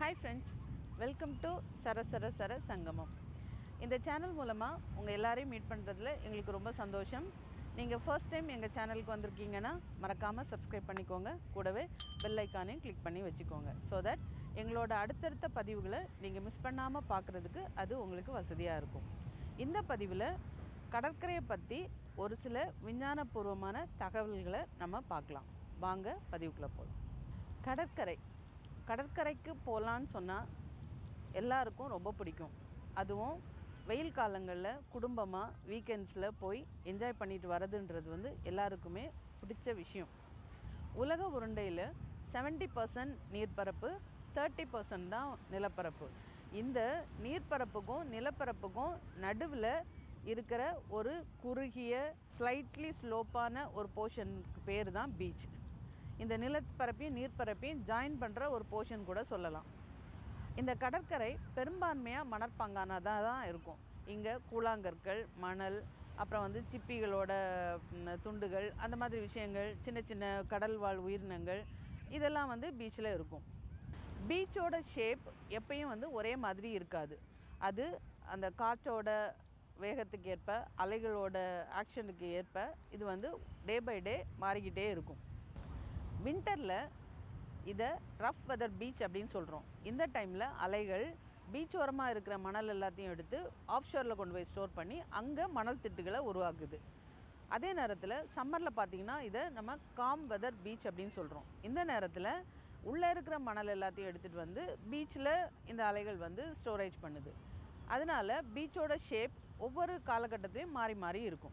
hi friends welcome to சர சர சர சங்கமம் இந்த சேனல் மூலமாக உங்கள் எல்லாரையும் மீட் பண்ணுறதுல எங்களுக்கு ரொம்ப சந்தோஷம் நீங்கள் ஃபர்ஸ்ட் டைம் எங்கள் சேனலுக்கு வந்திருக்கீங்கன்னா மறக்காமல் சப்ஸ்கிரைப் பண்ணிக்கோங்க கூடவே பெல் ஐக்கானையும் கிளிக் பண்ணி வச்சுக்கோங்க ஸோ தட் எங்களோட அடுத்தடுத்த பதிவுகளை நீங்கள் மிஸ் பண்ணாமல் பார்க்குறதுக்கு அது உங்களுக்கு வசதியாக இருக்கும் இந்த பதிவில் கடற்கரையை பற்றி ஒரு சில விஞ்ஞானபூர்வமான தகவல்களை நம்ம பார்க்கலாம் வாங்க பதிவுக்குள்ளே போகலாம் கடற்கரை கடற்கரைக்கு போகலான்னு சொன்னால் எல்லாருக்கும் ரொம்ப பிடிக்கும் அதுவும் வெயில் காலங்களில் குடும்பமாக வீக்கெண்ட்ஸில் போய் என்ஜாய் பண்ணிட்டு வரதுன்றது வந்து எல்லாருக்குமே பிடிச்ச விஷயம் உலக உருண்டையில் 70% பர்சன்ட் நீர்ப்பரப்பு தேர்ட்டி பர்சன்ட் தான் நிலப்பரப்பு இந்த நீர்ப்பரப்புக்கும் நிலப்பரப்புக்கும் நடுவில் இருக்கிற ஒரு குறுகிய ஸ்லைட்லி ஸ்லோப்பான ஒரு போர்ஷனுக்கு பேர் தான் பீச் இந்த நிலப்பரப்பையும் நீர்ப்பரப்பையும் ஜாயின் பண்ணுற ஒரு போர்ஷன் கூட சொல்லலாம் இந்த கடற்கரை பெரும்பான்மையாக மணற்பாங்கானதாக தான் இருக்கும் இங்கே கூழாங்கற்கள் மணல் அப்புறம் வந்து சிப்பிகளோட ம், துண்டுகள் அந்த மாதிரி விஷயங்கள் சின்ன சின்ன கடல் வாழ் உயிரினங்கள் இதெல்லாம் வந்து பீச்சில் இருக்கும் பீச்சோட ஷேப் எப்பயும் வந்து ஒரே மாதிரி இருக்காது அது அந்த காற்றோட வேகத்துக்கு ஏற்ப அலைகளோட ஆக்ஷனுக்கு ஏற்ப இது வந்து டே பை டே மாறிக்கிட்டே இருக்கும் வின்டரில் இதை ரஃப் வெதர் பீச் அப்படின்னு சொல்கிறோம் இந்த டைமில் அலைகள் பீச் ஓரமாக இருக்கிற மணல் எல்லாத்தையும் எடுத்து ஆஃப்ஷோரில் கொண்டு போய் ஸ்டோர் பண்ணி அங்கே மணல் திட்டுகளை உருவாக்குது அதே நேரத்தில் சம்மரில் பார்த்தீங்கன்னா இதை நம்ம காம் வெதர் பீச் அப்படின்னு சொல்கிறோம் இந்த நேரத்தில் உள்ளே இருக்கிற மணல் எல்லாத்தையும் எடுத்துகிட்டு வந்து பீச்சில் இந்த அலைகள் வந்து ஸ்டோரேஜ் பண்ணுது அதனால் பீச்சோட ஷேப் ஒவ்வொரு காலகட்டத்திலையும் மாறி மாறி இருக்கும்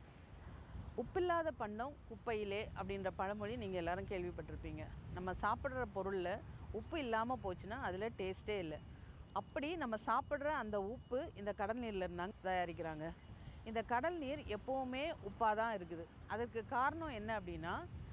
உப்பில்லாத பண்டம் குப்பையிலே அப்படின்ற பழமொழி நீங்கள் எல்லாரும் கேள்விப்பட்டிருப்பீங்க நம்ம சாப்பிட்ற பொருளில் உப்பு இல்லாமல் போச்சுன்னா அதில் டேஸ்ட்டே இல்லை அப்படி நம்ம சாப்பிட்ற அந்த உப்பு இந்த கடல் நீரில் இருந்தாங்க தயாரிக்கிறாங்க இந்த கடல் நீர் எப்போவுமே உப்பாக தான் இருக்குது அதற்கு காரணம் என்ன அப்படின்னா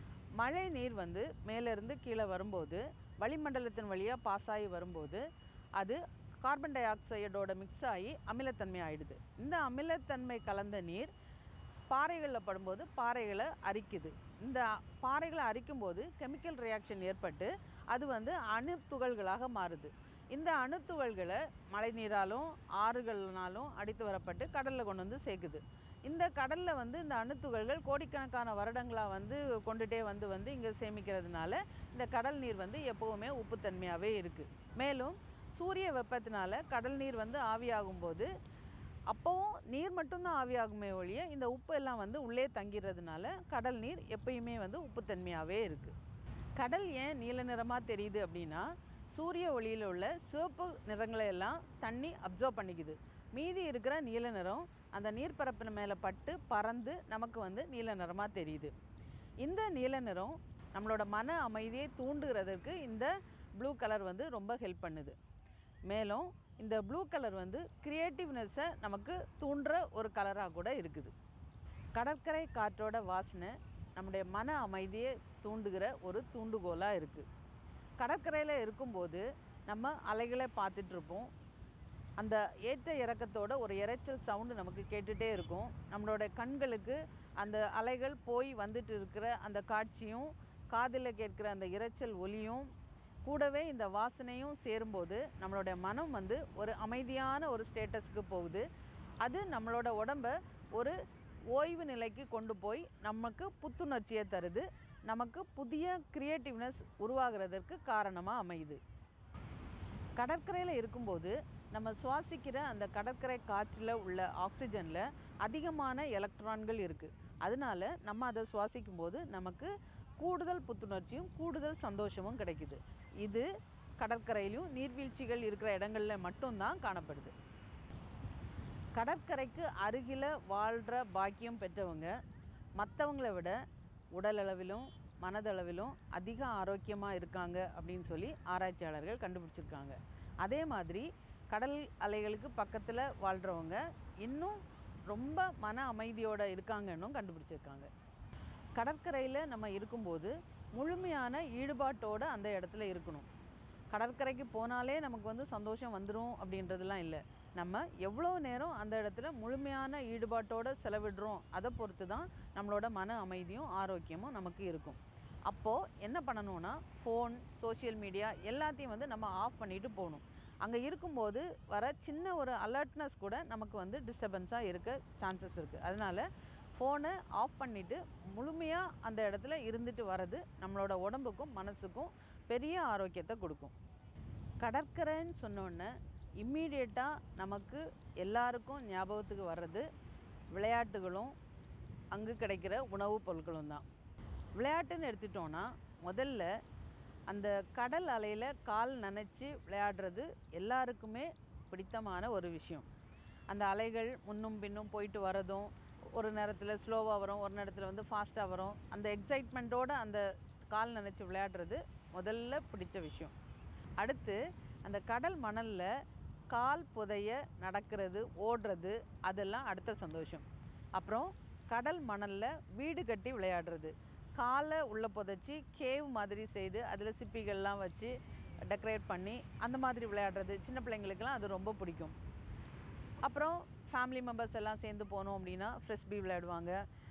மழை நீர் வந்து மேலேருந்து கீழே வரும்போது வளிமண்டலத்தின் வழியாக பாஸ் ஆகி வரும்போது அது கார்பன் டை ஆக்சைடோட மிக்ஸ் ஆகி அமிலத்தன்மை ஆயிடுது இந்த அமிலத்தன்மை கலந்த நீர் பாறைகளில் படும்போது பாறைகளை அரிக்குது இந்த பாறைகளை அரிக்கும்போது கெமிக்கல் ரியாக்ஷன் ஏற்பட்டு அது வந்து அணுத்துகள்களாக மாறுது இந்த அணுத்துகள்களை மழை நீராலும் ஆறுகள்னாலும் அடித்து வரப்பட்டு கடலில் கொண்டு வந்து சேர்க்குது இந்த கடலில் வந்து இந்த அணுத்துகள்கள் கோடிக்கணக்கான வருடங்களாக வந்து கொண்டுட்டே வந்து வந்து இங்கே சேமிக்கிறதுனால இந்த கடல் நீர் வந்து எப்போவுமே உப்புத்தன்மையாகவே இருக்குது மேலும் சூரிய வெப்பத்தினால கடல் நீர் வந்து ஆவியாகும்போது அப்போவும் நீர் மட்டும்தான் ஆவியாகுமே ஒழிய இந்த உப்பு எல்லாம் வந்து உள்ளே தங்கிடுறதுனால கடல் நீர் எப்பயுமே வந்து உப்புத்தன்மையாகவே இருக்குது கடல் ஏன் நீல நிறமாக தெரியுது அப்படின்னா சூரிய ஒளியில் உள்ள சிவப்பு நிறங்களை எல்லாம் தண்ணி அப்சர்வ் பண்ணிக்குது மீதி இருக்கிற நீல நிறம் அந்த நீர்ப்பரப்பின் மேலே பட்டு பறந்து நமக்கு வந்து நீல நிறமாக தெரியுது இந்த நீல நிறம் நம்மளோட மன அமைதியை தூண்டுகிறதுக்கு இந்த ப்ளூ கலர் வந்து ரொம்ப ஹெல்ப் பண்ணுது மேலும் இந்த ப்ளூ கலர் வந்து க்ரியேட்டிவ்னஸை நமக்கு தூண்டுற ஒரு கலராக கூட இருக்குது கடற்கரை காற்றோட வாசனை நம்முடைய மன அமைதியை தூண்டுகிற ஒரு தூண்டுகோலாக இருக்குது கடற்கரையில் இருக்கும்போது நம்ம அலைகளை பார்த்துட்டு இருப்போம் அந்த ஏற்ற இறக்கத்தோட ஒரு இரைச்சல் சவுண்டு நமக்கு கேட்டுகிட்டே இருக்கும் நம்மளோட கண்களுக்கு அந்த அலைகள் போய் வந்துட்டு இருக்கிற அந்த காட்சியும் காதில் கேட்கிற அந்த இரைச்சல் ஒலியும் கூடவே இந்த வாசனையும் சேரும்போது நம்மளோட மனம் வந்து ஒரு அமைதியான ஒரு ஸ்டேட்டஸ்க்கு போகுது அது நம்மளோட உடம்ப ஒரு ஓய்வு நிலைக்கு கொண்டு போய் நமக்கு புத்துணர்ச்சியை தருது நமக்கு புதிய கிரியேட்டிவ்னஸ் உருவாகிறதற்கு காரணமாக அமையுது கடற்கரையில் இருக்கும்போது நம்ம சுவாசிக்கிற அந்த கடற்கரை காற்றில் உள்ள ஆக்சிஜனில் அதிகமான எலக்ட்ரான்கள் இருக்குது அதனால நம்ம அதை சுவாசிக்கும் போது நமக்கு கூடுதல் புத்துணர்ச்சியும் கூடுதல் சந்தோஷமும் கிடைக்குது இது கடற்கரையிலும் நீர்வீழ்ச்சிகள் இருக்கிற இடங்களில் மட்டும்தான் காணப்படுது கடற்கரைக்கு அருகில் வாழ்கிற பாக்கியம் பெற்றவங்க மற்றவங்கள விட உடலளவிலும் மனதளவிலும் அதிக ஆரோக்கியமாக இருக்காங்க அப்படின்னு சொல்லி ஆராய்ச்சியாளர்கள் கண்டுபிடிச்சிருக்காங்க அதே மாதிரி கடல் அலைகளுக்கு பக்கத்தில் வாழ்கிறவங்க இன்னும் ரொம்ப மன அமைதியோடு இருக்காங்கன்னும் கண்டுபிடிச்சிருக்காங்க கடற்கரையில் நம்ம இருக்கும்போது முழுமையான ஈடுபாட்டோடு அந்த இடத்துல இருக்கணும் கடற்கரைக்கு போனாலே நமக்கு வந்து சந்தோஷம் வந்துடும் அப்படின்றதுலாம் இல்லை நம்ம எவ்வளோ நேரம் அந்த இடத்துல முழுமையான ஈடுபாட்டோடு செலவிடுறோம் அதை பொறுத்து தான் நம்மளோட மன அமைதியும் ஆரோக்கியமும் நமக்கு இருக்கும் அப்போது என்ன பண்ணணும்னா ஃபோன் சோஷியல் மீடியா எல்லாத்தையும் வந்து நம்ம ஆஃப் பண்ணிட்டு போகணும் அங்கே இருக்கும்போது வர சின்ன ஒரு அலர்ட்னஸ் கூட நமக்கு வந்து டிஸ்டர்பன்ஸாக இருக்க சான்சஸ் இருக்குது அதனால் ஃபோனை ஆஃப் பண்ணிவிட்டு முழுமையாக அந்த இடத்துல இருந்துட்டு வர்றது நம்மளோட உடம்புக்கும் மனசுக்கும் பெரிய ஆரோக்கியத்தை கொடுக்கும் கடற்கரைன்னு சொன்னோன்னே இம்மீடியட்டாக நமக்கு எல்லாருக்கும் ஞாபகத்துக்கு வர்றது விளையாட்டுகளும் அங்கே கிடைக்கிற உணவுப் பொருட்களும் தான் விளையாட்டுன்னு எடுத்துட்டோன்னா முதல்ல அந்த கடல் அலையில் கால் நனைச்சி விளையாடுறது எல்லாருக்குமே பிடித்தமான ஒரு விஷயம் அந்த அலைகள் முன்னும் பின்னும் போயிட்டு வரதும் ஒரு நேரத்தில் ஸ்லோவாக வரும் ஒரு நேரத்தில் வந்து ஃபாஸ்ட்டாக வரும் அந்த எக்ஸைட்மெண்ட்டோடு அந்த கால் நனைச்சி விளையாடுறது முதல்ல பிடிச்ச விஷயம் அடுத்து அந்த கடல் மணலில் கால் புதைய நடக்கிறது ஓடுறது அதெல்லாம் அடுத்த சந்தோஷம் அப்புறம் கடல் மணலில் வீடு கட்டி விளையாடுறது காலை உள்ளே புதைச்சி கேவ் மாதிரி செய்து அதில் சிப்பிகள்லாம் வச்சு டெக்கரேட் பண்ணி அந்த மாதிரி விளையாடுறது சின்ன பிள்ளைங்களுக்கெல்லாம் அது ரொம்ப பிடிக்கும் அப்புறம் ஃபேமிலி மெம்பர்ஸ் எல்லாம் சேர்ந்து போனோம் அப்படின்னா ஃப்ரெஸ்பி விளையாடுவாங்க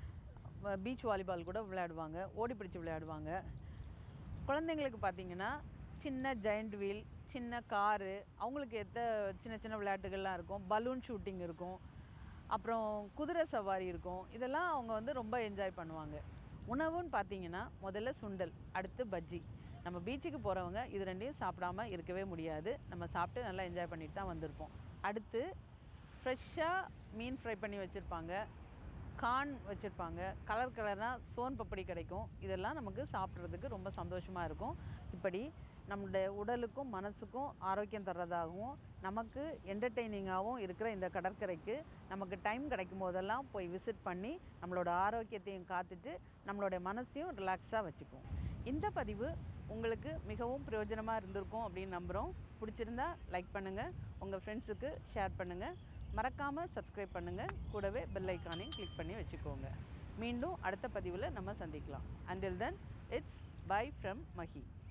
பீச் வாலிபால் கூட விளையாடுவாங்க ஓடி பிடிச்சி விளையாடுவாங்க குழந்தைங்களுக்கு பார்த்தீங்கன்னா சின்ன ஜெயண்ட் வீல் சின்ன காரு அவங்களுக்கு ஏற்ற சின்ன சின்ன விளையாட்டுகள்லாம் இருக்கும் பலூன் ஷூட்டிங் இருக்கும் அப்புறம் குதிரை சவாரி இருக்கும் இதெல்லாம் அவங்க வந்து ரொம்ப என்ஜாய் பண்ணுவாங்க உணவுன்னு பார்த்தீங்கன்னா முதல்ல சுண்டல் அடுத்து பஜ்ஜி நம்ம பீச்சுக்கு போகிறவங்க இது ரெண்டையும் சாப்பிடாம இருக்கவே முடியாது நம்ம சாப்பிட்டு நல்லா என்ஜாய் பண்ணிட்டு தான் வந்திருப்போம் அடுத்து ஃப்ரெஷ்ஷாக மீன் ஃப்ரை பண்ணி வச்சுருப்பாங்க கார்ன் வச்சுருப்பாங்க கலர் கலராக சோன் பப்படி கிடைக்கும் இதெல்லாம் நமக்கு சாப்பிட்றதுக்கு ரொம்ப சந்தோஷமாக இருக்கும் இப்படி நம்மளுடைய உடலுக்கும் மனசுக்கும் ஆரோக்கியம் தர்றதாகவும் நமக்கு என்டர்டெய்னிங்காகவும் இருக்கிற இந்த கடற்கரைக்கு நமக்கு டைம் கிடைக்கும் போதெல்லாம் போய் விசிட் பண்ணி நம்மளோட ஆரோக்கியத்தையும் காத்துட்டு நம்மளுடைய மனசையும் ரிலாக்ஸாக வச்சுக்குவோம் இந்த பதிவு உங்களுக்கு மிகவும் பிரயோஜனமாக இருந்திருக்கும் அப்படின்னு நம்புகிறோம் பிடிச்சிருந்தா லைக் பண்ணுங்கள் உங்கள் ஃப்ரெண்ட்ஸுக்கு ஷேர் பண்ணுங்கள் மறக்காமல் சப்ஸ்கிரைப் பண்ணுங்கள் கூடவே பெல் ஐக்கானையும் கிளிக் பண்ணி வச்சுக்கோங்க மீண்டும் அடுத்த பதிவில் நம்ம சந்திக்கலாம் until then it's bye from Mahi